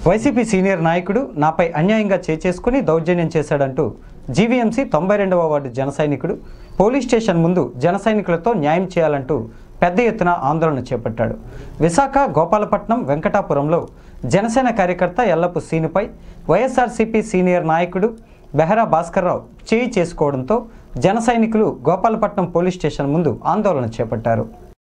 YCP senior నాయకుడు నాపై అన్యాయంగా చేచేసుకుని దౌర్జన్యం చేశాడంటూ జీవీఎంసీ తొంభై రెండవ వార్డు జన సైనికుడు పోలీస్ స్టేషన్ ముందు జన సైనికులతో న్యాయం చేయాలంటూ పెద్ద ఎత్తున ఆందోళన చేపట్టాడు విశాఖ గోపాలపట్నం వెంకటాపురంలో జనసేన కార్యకర్త ఎల్లపు సీనుపై వైఎస్ఆర్సీపీ సీనియర్ నాయకుడు బెహరా భాస్కర్రావు చేయి చేసుకోవడంతో జన సైనికులు గోపాలపట్నం పోలీస్ స్టేషన్ ముందు ఆందోళన చేపట్టారు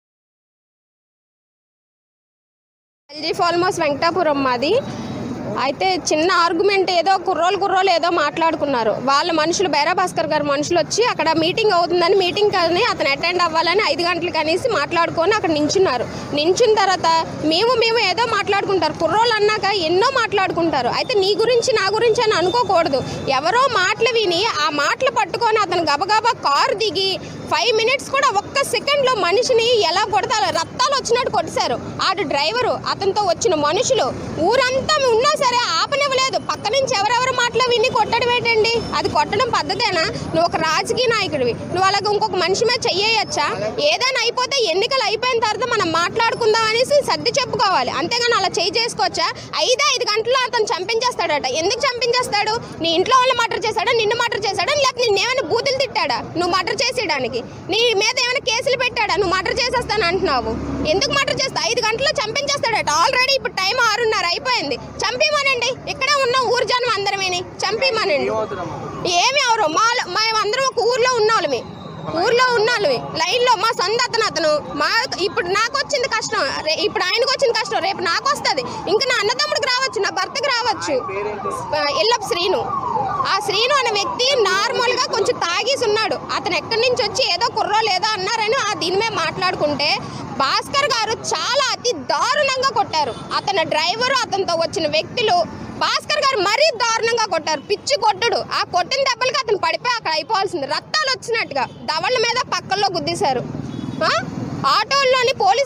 ఎల్జీ ఫాల్మోస్ వెంకటాపురం మాది అయితే చిన్న ఆర్గ్యుమెంట్ ఏదో కుర్రోలు కుర్రోలు ఏదో మాట్లాడుకున్నారు వాళ్ళ మనుషులు బైరా భాస్కర్ గారు మనుషులు వచ్చి అక్కడ మీటింగ్ అవుతుందని మీటింగ్ కానీ అతను అటెండ్ అవ్వాలని ఐదు గంటలకు అనేసి మాట్లాడుకొని అక్కడ నించున్నారు నించున్న తర్వాత మేము మేము ఏదో మాట్లాడుకుంటారు కుర్రోళ్ళు అన్నాక ఎన్నో మాట్లాడుకుంటారు అయితే నీ గురించి నా గురించి అని అనుకోకూడదు ఎవరో మాటలు విని ఆ మాటలు పట్టుకొని అతను గబగబా కారు దిగి ఫైవ్ మినిట్స్ కూడా ఒక్క సెకండ్లో మనిషిని ఎలా కొడతారు రక్తాలు వచ్చినట్టు కొట్టేశారు ఆడు డ్రైవరు అతనితో వచ్చిన మనుషులు ఊరంతా ఉన్నా సరే ఆపనివ్వలేదు పక్క నుంచి ఎవరెవరు మాటలు విని కొట్టడం ఏంటండి అది కొట్టడం పద్ధతేనా నువ్వు ఒక రాజకీయ నాయకుడివి నువ్వు అలాగే ఇంకొక మనిషి మీద చెయ్యొచ్చా ఏదైనా అయిపోతే ఎన్నికలు అయిపోయిన తర్వాత మనం మాట్లాడుకుందాం అనేసి సర్ది చెప్పుకోవాలి అంతేగాని అలా చేయి చేసుకోవచ్చా ఐదే ఐదు గంటల్లో అతను చంపించేస్తాడట ఎందుకు చంపించేస్తాడు నీ ఇంట్లో వాళ్ళు మర్డర్ చేశాడా నిన్ను మర్డర్ చేశాడా లేకపోతే నిన్నేమైనా బూతులు తిట్టాడా నువ్వు మర్డర్ చేసేయడానికి నీ మీద ఏమైనా కేసులు పెట్టాడా నువ్వు మర్డర్ చేసేస్తాను అంటున్నావు ఎందుకు మర్డర్ చేస్తా ఐదు గంటల్లో చంపించేస్తాడట ఆల్రెడీ ఇప్పుడు టైం ఆరున్నర అయిపోయింది చంపేమనండి ఇక్కడే ఉన్న ఊరు జనం అందరమేని చంపేమనండి ఏమి అవరు మా మేమందరం ఒక ఊర్లో ఉన్నోళ్ళమి ఊర్లో ఉన్నోళ్ళమి లైన్లో మా సొంత అతను అతను మా ఇప్పుడు నాకు వచ్చింది కష్టం రే- ఇప్పుడు ఆయనకు వచ్చింది కష్టం రేపు నాకు వస్తుంది ఇంకా నా అన్నదమ్ముడికి రావచ్చు నా భర్తకి రావచ్చు ఎల్లప్ప శ్రీను ఆ శ్రీను అనే వ్యక్తి నార్మల్ గా కొంచెం తాగేసి ఉన్నాడు అతను ఎక్కడి నుంచి వచ్చి ఏదో కుర్రో లేదో అన్నారని ఆ దీని మీద మాట్లాడుకుంటే భాస్కర్ గారు చాలా అతి దారుణంగా కొట్టారు అతని డ్రైవరు అతనితో వచ్చిన వ్యక్తులు భాస్కర్ గారు మరీ దారుణంగా కొట్టారు పిచ్చి కొట్టుడు ఆ కొట్టిన దెబ్బలకి అతను పడిపోయి అక్కడ అయిపోవాల్సింది రక్తాలు వచ్చినట్టుగా దవళ్ళ మీద పక్కల్లో గుద్దేశారు ఆ? ఆటోల్లోని పోలీసు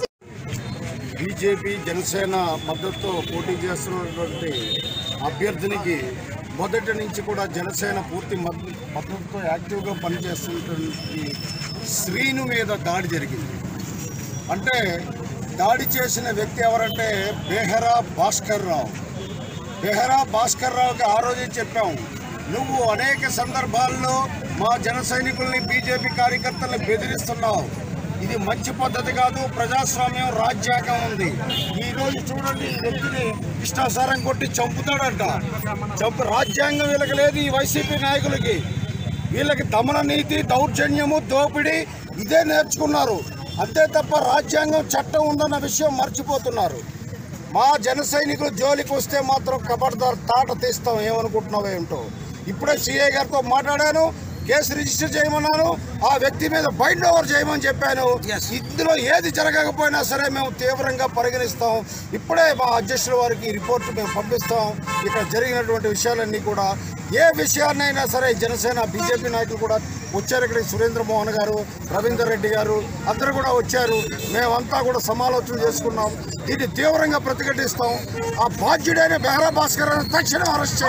బీజేపీ జనసేన మద్దతుతో పోటీ చేస్తున్నటువంటి అభ్యర్థినికి మొదటి నుంచి కూడా జనసేన పూర్తి మద్ద- మద్దతుతో యాక్టివ్గా పనిచేస్తున్నటువంటి శ్రీను మీద దాడి జరిగింది అంటే దాడి చేసిన వ్యక్తి ఎవరంటే బెహరా భాస్కర్ రావు బెహరా భాస్కర్ రావుకి ఆ రోజే చెప్పాం నువ్వు అనేక సందర్భాల్లో మా జన సైనికుల్ని బీజేపీ కార్యకర్తల్ని బెదిరిస్తున్నావు ఇది మంచి పద్ధతి కాదు ప్రజాస్వామ్యం రాజ్యాంగం ఉంది ఈ రోజు చూడండి ఈ వ్యక్తిని ఇష్టాసారం కొట్టి చంపుతాడంట చంపు రాజ్యాంగం వీళ్ళకి లేదు ఈ వైసీపీ నాయకులకి వీళ్ళకి దమన నీతి దౌర్జన్యము దోపిడీ ఇదే నేర్చుకున్నారు అంతే తప్ప రాజ్యాంగం చట్టం ఉందన్న విషయం మర్చిపోతున్నారు మా జన సైనికులు జోలికి వస్తే మాత్రం కబడ్దార్ తాట తీస్తాం ఏమనుకుంటున్నావు ఏమిటో ఇప్పుడే సిఐ గారితో మాట్లాడాను కేసు రిజిస్టర్ చేయమన్నాను ఆ వ్యక్తి మీద బైండ్ ఓవర్ చేయమని చెప్పాను ఇందులో ఏది జరగకపోయినా సరే మేము తీవ్రంగా పరిగణిస్తాం ఇప్పుడే మా అధ్యక్షుల వారికి రిపోర్ట్ మేము పంపిస్తాం ఇక్కడ జరిగినటువంటి విషయాలన్నీ కూడా ఏ విషయాన్నైనా సరే జనసేన బీజేపీ నాయకులు కూడా వచ్చారు ఇక్కడికి సురేంద్ర మోహన్ గారు రవీందర్ రెడ్డి గారు అందరూ కూడా వచ్చారు మేమంతా కూడా సమాలోచన చేసుకున్నాం దీన్ని తీవ్రంగా ప్రతిఘటిస్తాం ఆ బాధ్యుడైన బెహరా భాస్కర్ తక్షణం అరెస్ట్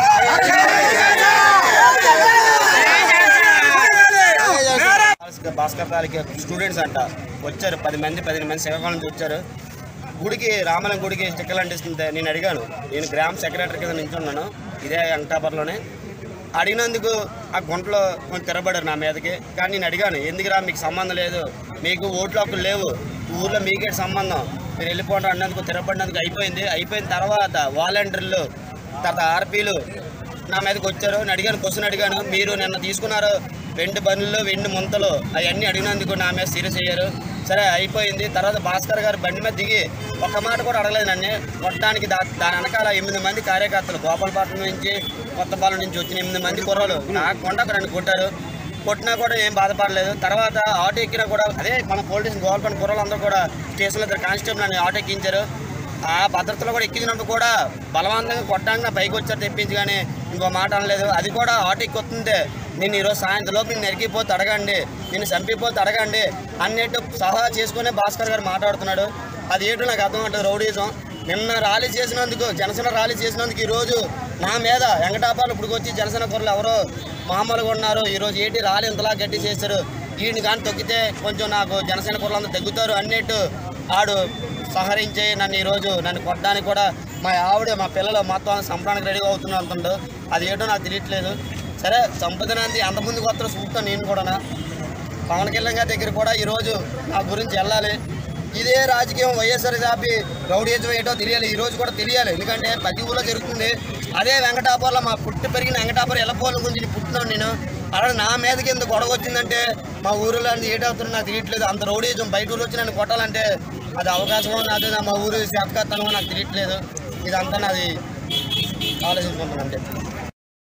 భాస్కర్- భాస్కర్ తాలూకా స్టూడెంట్స్ అంట వచ్చారు పది మంది పదిహేను మంది శ్రీకాకుళం నుంచి వచ్చారు గుడికి రామలం గుడికి స్టిక్కర్లు అంటిస్తుంటే నేను అడిగాను నేను గ్రామ సెక్రటరీ కింద నించున్నాను ఇదే వెంకటాపురంలోనే అడిగినందుకు ఆ గుంటలో కొంచెం తిరబడారు నా మీదకి కానీ నేను అడిగాను ఎందుకురా మీకు సంబంధం లేదు మీకు ఓట్లు హక్కులు లేవు ఊర్లో మీకే సంబంధం మీరు వెళ్ళిపోవడం అన్నందుకు తిరగబడినందుకు అయిపోయింది అయిపోయిన తర్వాత వాలంటీర్లు తర్వాత ఆర్పీలు నా మీదకి వచ్చారు నేను అడిగాను క్వశ్చన్ అడిగాను మీరు నిన్న తీసుకున్నారు వెండి బండ్లు వెండి ముంతలు అవన్నీ అడిగినందుకు నా మీద సీరియస్ అయ్యారు సరే అయిపోయింది తర్వాత భాస్కర్ గారు బండి మీద దిగి ఒక్క మాట కూడా అడగలేదు నన్ను కొట్టడానికి దా దాని వెనకాల ఎనిమిది మంది కార్యకర్తలు గోపాలపట్నం నుంచి కొత్తపాలెం నుంచి వచ్చిన ఎనిమిది మంది కుర్రలు నా కొండకు రెండు కొట్టారు కొట్టినా కూడా ఏం బాధపడలేదు తర్వాత ఆటో ఎక్కినా కూడా అదే మన పోలీస్ స్టేషన్ గోపాలపట్నం కుర్రలు అందరూ కూడా స్టేషన్లో ఇద్దరు కానిస్టేబుల్ అని ఆటో ఎక్కించారు ఆ భద్రతలో కూడా ఎక్కించినప్పుడు కూడా బలవంతంగా కొట్టడానికి నా పైకి వచ్చారు తెప్పించి కానీ ఇంకో మాట అనలేదు అది కూడా ఆటో ఎక్కి వస్తుందే నేను ఈరోజు సాయంత్రం లోపు నేను నరికిపోతే అడగండి నేను చంపిపోతే అడగండి అన్నట్టు సలహా చేసుకునే భాస్కర్ గారు మాట్లాడుతున్నాడు అది ఏంటో నాకు అర్థం ఉంటుంది రౌడీజం నిన్న ర్యాలీ చేసినందుకు జనసేన ర్యాలీ చేసినందుకు ఈరోజు నా మీద వెంకటాపాలు ఇప్పుడు వచ్చి జనసేన కుర్రలు ఎవరో మామూలుగా ఉన్నారు ఈరోజు ఏంటి ర్యాలీ ఇంతలా గట్టి చేశారు వీడిని కానీ తొక్కితే కొంచెం నాకు జనసేన కుర్రలందరూ తగ్గుతారు అన్నట్టు ఆడు సహరించి నన్ను ఈరోజు నన్ను కొట్టడానికి కూడా మా ఆవిడ మా పిల్లలు మొత్తం సంపడానికి రెడీగా అవుతున్నా అంటుండు అది ఏంటో నాకు తెలియట్లేదు సరే సంపదనంది అంత ముందుకు వస్తారు చూస్తాను నేను కూడా పవన్ కళ్యాణ్ గారి దగ్గర కూడా ఈరోజు నా గురించి వెళ్ళాలి ఇదే రాజకీయం వైఎస్ఆర్ కాపీ రౌడీజం ఏంటో తెలియాలి ఈ రోజు కూడా తెలియాలి ఎందుకంటే ప్రతి ఊళ్ళో జరుగుతుంది అదే వెంకటాపురంలో మా పుట్టి పెరిగిన వెంకటాపురం ఎల్లపోల గురించి పుట్టినాను నేను అలా నా మీదకి ఎందుకు గొడవ వచ్చిందంటే మా ఊరిలో అది ఏటవుతుందో నాకు తెలియట్లేదు అంత రౌడీజం బయట ఊరు వచ్చి నన్ను కొట్టాలంటే అది అవకాశమో నాది నా మా ఊరు శాతకత్తనమో నాకు తెలియట్లేదు ఇదంతా నాది ఆలోచించుకుంటాను అంతే